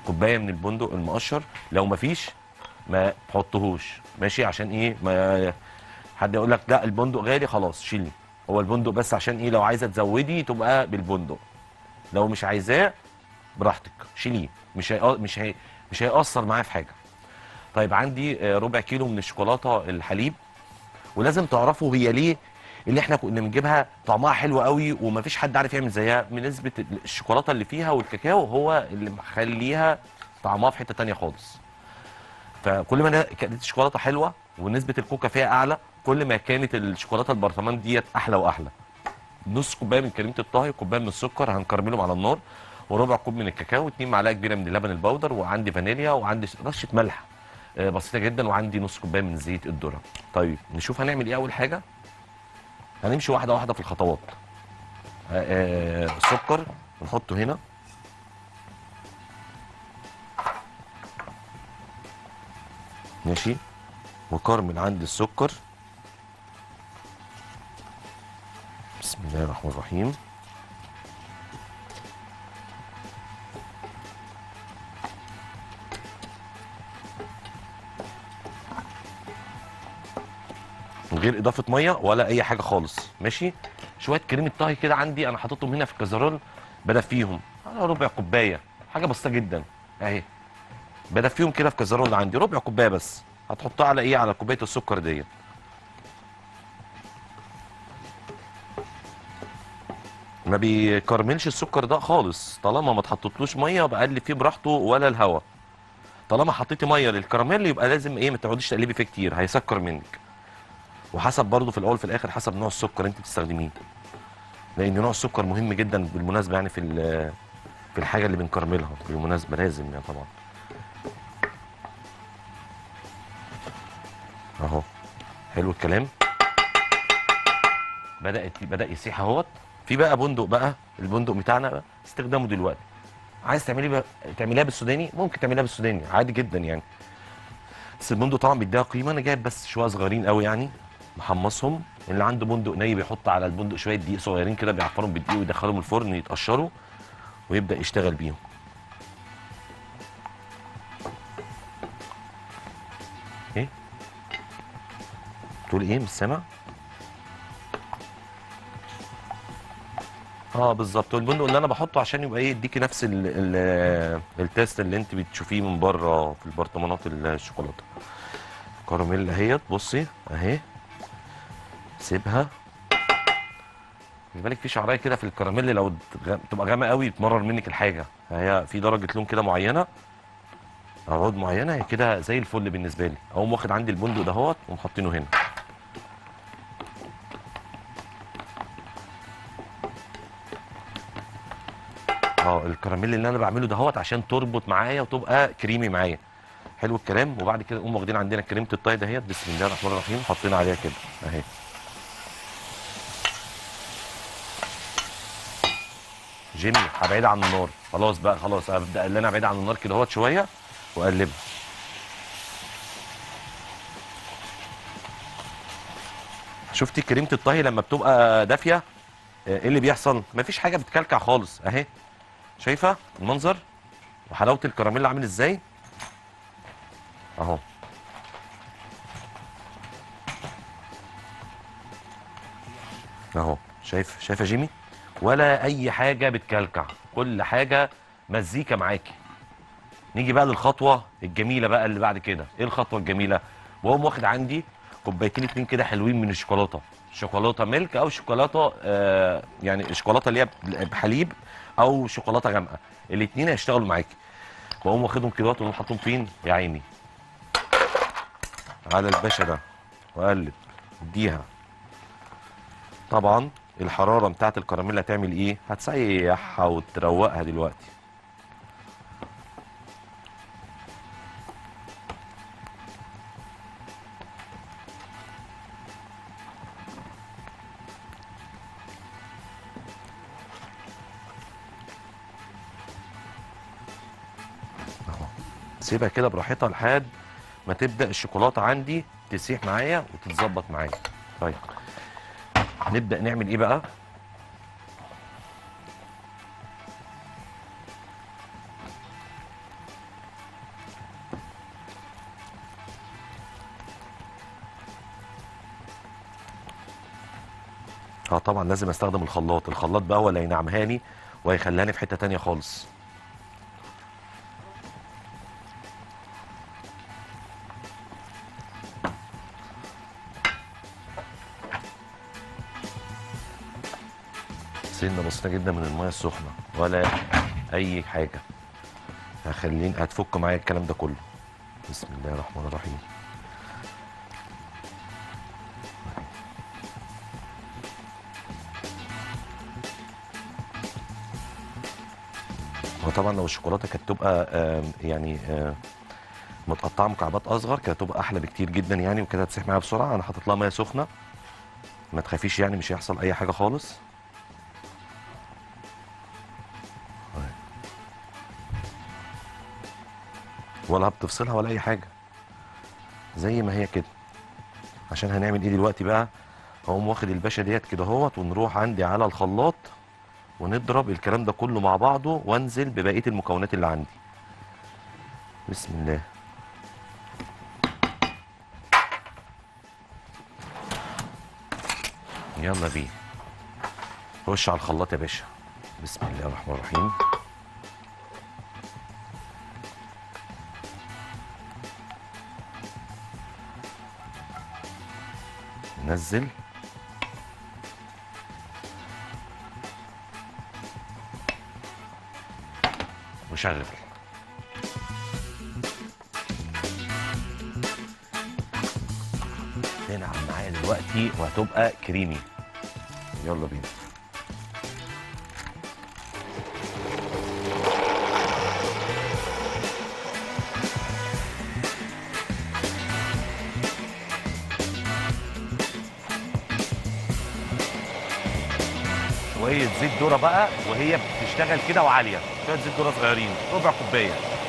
كوبايه من البندق المقشر لو مفيش ما تحطهوش ماشي عشان ايه ما حد يقول لك لا البندق غالي خلاص شيلي هو البندق بس عشان ايه لو عايزه تزودي تبقى بالبندق لو مش عايزاه براحتك شيليه مش هي... مش هي... مش هيأثر معايا في حاجه طيب عندي آه، ربع كيلو من الشوكولاته الحليب ولازم تعرفوا هي ليه اللي احنا كنا بنجيبها طعمها حلو قوي ومفيش حد عارف يعمل زيها من نسبه الشوكولاته اللي فيها والكاكاو هو اللي مخليها طعمها في حته تانية خالص فكل ما أنا- كانت الشوكولاته حلوه ونسبه الكوكا فيها اعلى كل ما كانت الشوكولاته البرطمان ديت احلى واحلى نص كوبايه من كريمه الطهي كوبايه من السكر هنكرملهم على النار وربع كوب من الكاكاو اتنين معلقه كبيره من اللبن البودر وعندي فانيليا وعندي رشه ملح آه، بسيطه جدا وعندي نص كوبايه من زيت الذره طيب نشوف هنعمل ايه اول حاجه هنمشي واحده واحده في الخطوات آه، آه، السكر نحطه هنا ماشي وكرمل عندي السكر بسم الله الرحمن الرحيم من غير اضافه ميه ولا اي حاجه خالص ماشي شويه كريمه طهي كده عندي انا حاططهم هنا في الكازرول بدفيهم على ربع كوبايه حاجه بسيطه جدا اهي بدفيهم كده في كازرول عندي ربع كوبايه بس هتحطها على ايه على كوبايه السكر ديت ما بيكرملش السكر ده خالص طالما ما تحطتلوش ميه بقلب فيه براحته ولا الهواء طالما حطيتي ميه للكراميل يبقى لازم ايه ما تقعديش تقلبي فيه كتير هيسكر منك وحسب برضه في الاول في الاخر حسب نوع السكر انت بتستخدميه لان نوع السكر مهم جدا بالمناسبه يعني في ال- في الحاجه اللي بنكرملها بالمناسبه لازم يعني طبعا اهو حلو الكلام بدات بدا يسيح اهوت في بقى بندق بقى البندق بتاعنا بقى استخدامه دلوقتي عايز تعمليه بقى تعمليها بالسوداني ممكن تعمليها بالسوداني عادي جدا يعني بس البندق طبعا بيديها قيمه انا جايب بس شويه صغيرين قوي يعني محمصهم اللي عنده بندق ني بيحط على البندق شويه دقيق صغيرين كده بيعفرهم بالدقيق ويدخلهم الفرن يتقشروا ويبدا يشتغل بيهم ايه تقول ايه مش سامع اه بالظبط والبندق اللي انا بحطه عشان يبقى ايه يديكي نفس ال ال التيست اللي انت بتشوفيه من بره في البرطمانات الشوكولاته كراميل اهيت بصي اهي سيبها خلي بالك في شعرايه كده في الكراميل لو تغ- تبقى غامقه قوي تمرر منك الحاجه هي في درجه لون كده معينه او عود معينه هي كده زي الفل بالنسبه لي اقوم واخد عندي البندق دهوت ومحطينه هنا اه الكراميل اللي انا بعمله دهوت عشان تربط معايا وتبقى كريمي معايا حلو الكلام وبعد كده نقوم واخدين عندنا كريمه الطهي دهيت بسم الله الرحمن الرحيم حاطين عليها كده اهي جيمي هبعدها عن النار خلاص بقى خلاص ابدا اللي انا ابعدها عن النار كده اهوت شويه واقلبها شفتي كريمه الطهي لما بتبقى دافيه آه، ايه اللي بيحصل مفيش حاجه بتكلكع خالص اهي شايفه المنظر وحلاوه الكراميل عامل ازاي اهو اهو شايف شايف يا جيمي ولا اي حاجه بتكلكع كل حاجه مزيكا معاكي نيجي بقى للخطوه الجميله بقى اللي بعد كده ايه الخطوه الجميله واقوم واخد عندي كوبايتين اتنين كده حلوين من الشوكولاته شوكولاته ميلك او شوكولاته آه يعني الشوكولاته اللي هي بحليب او شوكولاته غامقه الاتنين هيشتغلوا معاكي واقوم واخدهم كده واقوم حاطهم فين يا عيني على الباشا ده واقلب اديها طبعا الحراره بتاعت الكراميل هتعمل ايه هتسيحها وتروقها دلوقتي اهو سيبها كده براحتها لحد ما تبدا الشوكولاته عندي تسيح معايا وتتظبط معايا طيب نبدا نعمل ايه بقى اه طبعا لازم استخدم الخلاط الخلاط بقى هو اللي هينعمهاني وهيخلاني في حته تانية خالص سنه بسيطه جدا من الميه السخنه ولا اي حاجه هخلين هتفك معايا الكلام ده كله بسم الله الرحمن الرحيم وطبعا لو الشوكولاته كانت تبقى آم، يعني آم، متقطعه مكعبات اصغر كانت تبقى احلى بكتير جدا يعني وكده هتسيح معايا بسرعه انا حاطط لها ميه سخنه ما تخافيش يعني مش هيحصل اي حاجه خالص ولا بتفصلها ولا اي حاجه زي ما هي كده عشان هنعمل ايه دلوقتي بقى هقوم واخد الباشا ديت كده اهوت ونروح عندي على الخلاط ونضرب الكلام ده كله مع بعضه وانزل ببقيه المكونات اللي عندي بسم الله يلا بيه خش على الخلاط يا باشا بسم الله الرحمن الرحيم نزل وشغل تنعم معايا دلوقتي وهتبقى كريمي يلا بينا شويه زيت ذره بقى وهي بتشتغل كده وعاليه شويه زيت ذره صغيرين ربع كوبايه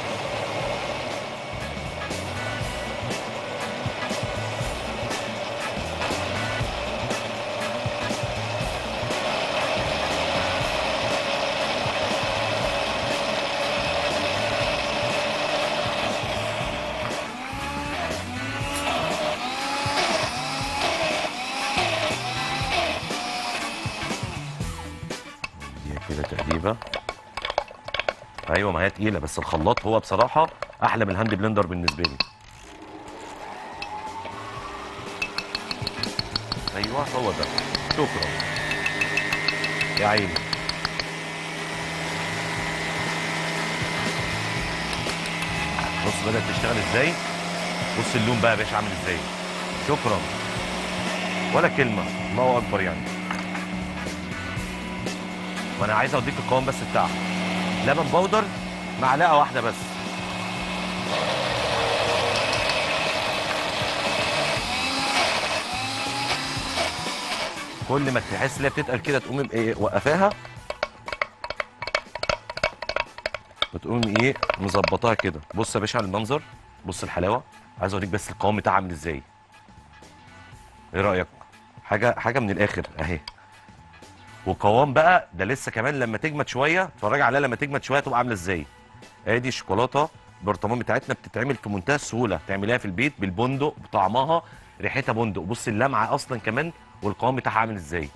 دي كده تقريبا ايوه ما هي تقيله بس الخلاط هو بصراحه احلى من الهاند بلندر بالنسبه لي ايوه هو ده شكرا يا عيني بص بدات تشتغل ازاي بص اللون بقى يا باشا عامل ازاي شكرا ولا كلمه الله اكبر يعني ما انا عايز اوديك القوام بس بتاعها لبن بودر معلقه واحده بس كل ما تحس ان هي بتتقل كده تقوم ايه وقفاها وتقوم ايه مظبطاها كده بص يا باشا على المنظر بص الحلاوه عايز اوريك بس القوام بتاعها عامل ازاي ايه رايك حاجه حاجه من الاخر اهي وقوام بقى ده لسه كمان لما تجمد شويه اتفرج عليها لما تجمد شويه تبقى عامله ازاي ادي الشوكولاته برطمان بتاعتنا بتتعمل في منتهى السهوله تعمليها في البيت بالبندق بطعمها ريحتها بندق بص اللمعه اصلا كمان والقوام بتاعها عامل ازاي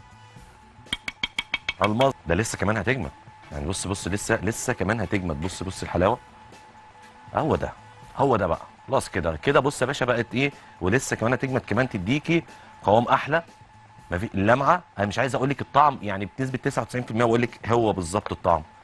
الماظ ده لسه كمان هتجمد يعني بص بص لسه لسه كمان هتجمد بص بص الحلاوه هو ده هو ده بقى خلاص كده كده بص يا باشا بقت ايه ولسه كمان هتجمد كمان تديكي قوام احلى ما في اللمعه انا مش عايز اقول لك الطعم يعني بنسبه 99% واقول لك هو بالظبط الطعم